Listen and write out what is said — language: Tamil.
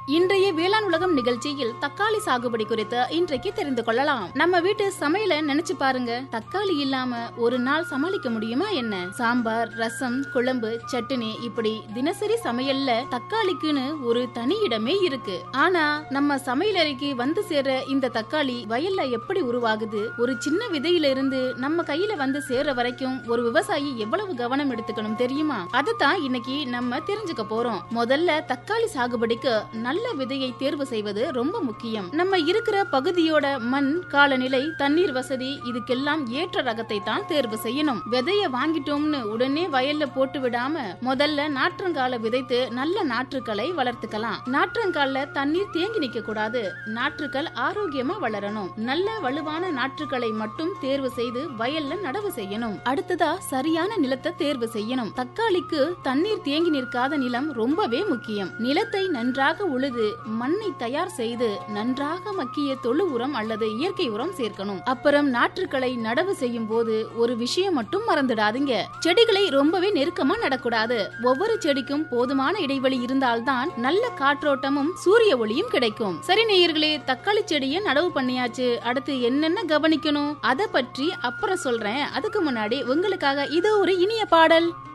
இன்றைய வேளாண் உலகம் நிகழ்ச்சியில் தக்காளி சாகுபடி குறித்து இன்றைக்கு தெரிந்து கொள்ளலாம் நம்ம வீட்டு சமையல நினைச்சு பாருங்க தக்காளி இல்லாம ஒரு நாள் சமாளிக்க முடியுமா என்ன சாம்பார் ரசம் குழம்பு சட்னி இப்படி தினசரி சமையல்ல தக்காளிக்குன்னு ஒரு தனி இடமே இருக்கு ஆனா நம்ம சமையலறைக்கு வந்து சேர்ற இந்த தக்காளி வயல்ல எப்படி உருவாகுது ஒரு சின்ன விதையில இருந்து நம்ம கையில வந்து சேர்ற வரைக்கும் ஒரு விவசாயி எவ்வளவு கவனம் எடுத்துக்கணும் தெரியுமா அதைத்தான் இன்னைக்கு நம்ம தெரிஞ்சுக்க போறோம் முதல்ல தக்காளி சாகுபடிக்கு நல்ல விதையை தேர்வு செய்வது ரொம்ப முக்கியம் நம்ம இருக்கிற பகுதியோட மண் காலநிலை தண்ணீர் வசதி இதுக்கெல்லாம் ஏற்ற ரகத்தை தான் தேர்வு செய்யணும் விதைய வாங்கிட்டோம்னு உடனே வயல்ல போட்டு விடாம முதல்ல நாற்றங்கால விதைத்து நல்ல நாற்றுக்களை வளர்த்துக்கலாம் நாற்றங்கால்ல தண்ணீர் தேங்கி நிக்க கூடாது நாற்றுக்கள் ஆரோக்கியமா வளரணும் நல்ல வலுவான நாற்றுக்களை மட்டும் தேர்வு செய்து வயல்ல நடவு செய்யணும் அடுத்ததா சரியான நிலத்தை தேர்வு செய்யணும் தக்காளிக்கு தண்ணீர் தேங்கி நிற்காத நிலம் ரொம்பவே முக்கியம் நிலத்தை நன்றாக உழுது மண்ணை தயார் செய்து நன்றாக மக்கிய தொழு உரம் அல்லது இயற்கை உரம் சேர்க்கணும் அப்புறம் நாற்றுக்களை நடவு செய்யும் போது ஒரு விஷயம் மட்டும் மறந்துடாதீங்க செடிகளை ரொம்பவே நெருக்கமா நடக்கூடாது ஒவ்வொரு செடிக்கும் போதுமான இடைவெளி இருந்தால்தான் நல்ல காற்றோட்டமும் சூரிய ஒளியும் கிடைக்கும் சரி நேயர்களே தக்காளி செடியை நடவு பண்ணியாச்சு அடுத்து என்னென்ன கவனிக்கணும் அத பற்றி அப்புறம் சொல்றேன் அதுக்கு முன்னாடி உங்களுக்காக இது ஒரு இனிய பாடல்